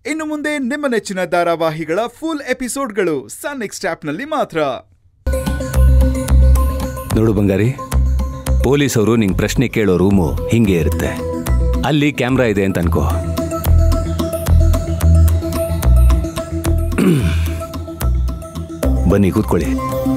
ಇನ್ನು ಮುಂದೆ ನಿಮ್ಮ ನೆಚ್ಚಿನ ಧಾರಾವಾಹಿಗಳ ಫುಲ್ ಎಪಿಸೋಡ್ಗಳು ಸನ್ ನೆಕ್ಸ್ಟ್ ಆಪ್ನಲ್ಲಿ ಮಾತ್ರ ನೋಡು ಬಂಗಾರಿ ಪೊಲೀಸವರು ನಿಂಗೆ ಪ್ರಶ್ನೆ ಕೇಳೋ ರೂಮು ಹಿಂಗೆ ಇರುತ್ತೆ ಅಲ್ಲಿ ಕ್ಯಾಮ್ರಾ ಇದೆ ಅಂತ ಅನ್ಕೋ ಬನ್ನಿ ಕೂತ್ಕೊಳ್ಳಿ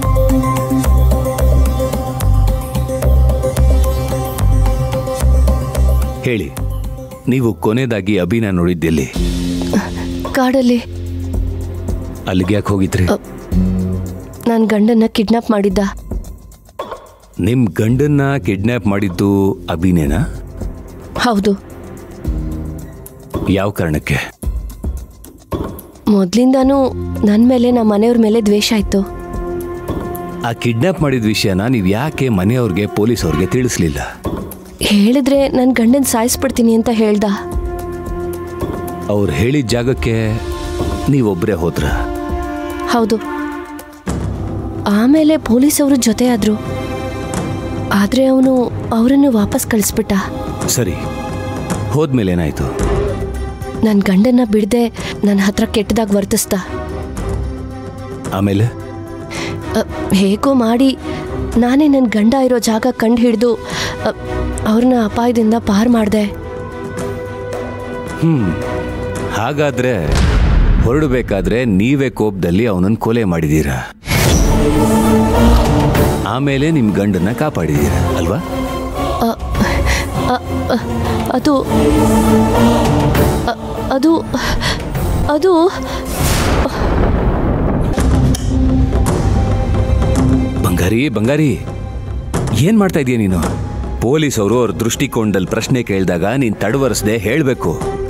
ಹೇಳಿ ನೀವು ಕೊನೆಯದಾಗಿ ಅಭಿನ ನೋಡಿದ್ದೆಲ್ಲಿ ಕಾಡಲ್ಲಿ ಅಲ್ಲಿಗೆ ಯಾಕೆ ಹೋಗಿದ್ರಿ ನನ್ನ ಗಂಡನ್ನ ಕಿಡ್ನಾಪ್ ಮಾಡಿದ್ದ ನಿಮ್ ಗಂಡನ್ನ ಕಿಡ್ನಾಪ್ ಮಾಡಿದ್ದು ಅಭಿನೇನಾ ಹೌದು ಯಾವ ಕಾರಣಕ್ಕೆ ಮೊದ್ಲಿಂದಾನೂ ನನ್ನ ಮೇಲೆ ನಮ್ಮ ಮನೆಯವ್ರ ಮೇಲೆ ದ್ವೇಷ ಆಯ್ತು ಆ ಕಿಡ್ನಾಪ್ ಮಾಡಿದ ವಿಷಯನ ನೀವು ಯಾಕೆ ಮನೆಯವ್ರಿಗೆ ಪೊಲೀಸವ್ರಿಗೆ ತಿಳಿಸ್ಲಿಲ್ಲ ಹೇಳಿದ್ರೆ ನನ್ನ ಗಂಡನ್ ಸಾಯಿಸ್ಬಿಡ್ತೀನಿ ಅಂತ ಹೇಳ್ದ ಅವ್ರು ಹೇಳಿದ ಜಾಗಕ್ಕೆ ನೀವೊಬ್ಬರೇ ಹೋದ್ರ ಹೌದು ಆಮೇಲೆ ಪೊಲೀಸವರು ಜೊತೆ ಆದ್ರು ಆದ್ರೆ ಅವನು ಅವರನ್ನು ವಾಪಸ್ ಕಳಿಸ್ಬಿಟ್ಟ ಸರಿ ಹೋದ್ಮೇಲೆ ಏನಾಯ್ತು ನನ್ನ ಗಂಡನ್ನ ಬಿಡದೆ ನನ್ನ ಹತ್ರ ಕೆಟ್ಟದಾಗಿ ವರ್ತಿಸ್ದ ಆಮೇಲೆ ಅ, ಹೇಗೋ ಮಾಡಿ ನಾನೇ ನನ್ನ ಗಂಡ ಇರೋ ಜಾಗ ಕಂಡು ಹಿಡಿದು ಅವ್ರನ್ನ ಅಪಾಯದಿಂದ ಪಾರ್ ಮಾಡಿದೆ ಹ್ಮ್ ಹಾಗಾದ್ರೆ ಹೊರಡಬೇಕಾದ್ರೆ ನೀವೇ ಕೋಪದಲ್ಲಿ ಅವನನ್ನು ಕೊಲೆ ಮಾಡಿದೀರಾ ಆಮೇಲೆ ನಿಮ್ ಗಂಡನ್ನ ಕಾಪಾಡಿದೀರ ಅಲ್ವಾ ಅ, ಅ, ಅ, ಅದು ಅ, ಅದು ಅದು ಬಂಗಾರಿ ಬಂಗಾರಿ ಏನ್ ಮಾಡ್ತಾ ಇದೀಯ ನೀನು ಪೊಲೀಸವರು ಅವ್ರ ದೃಷ್ಟಿಕೋನದಲ್ಲಿ ಪ್ರಶ್ನೆ ಕೇಳಿದಾಗ ನೀನ್ ತಡವರಿಸದೆ ಹೇಳ್ಬೇಕು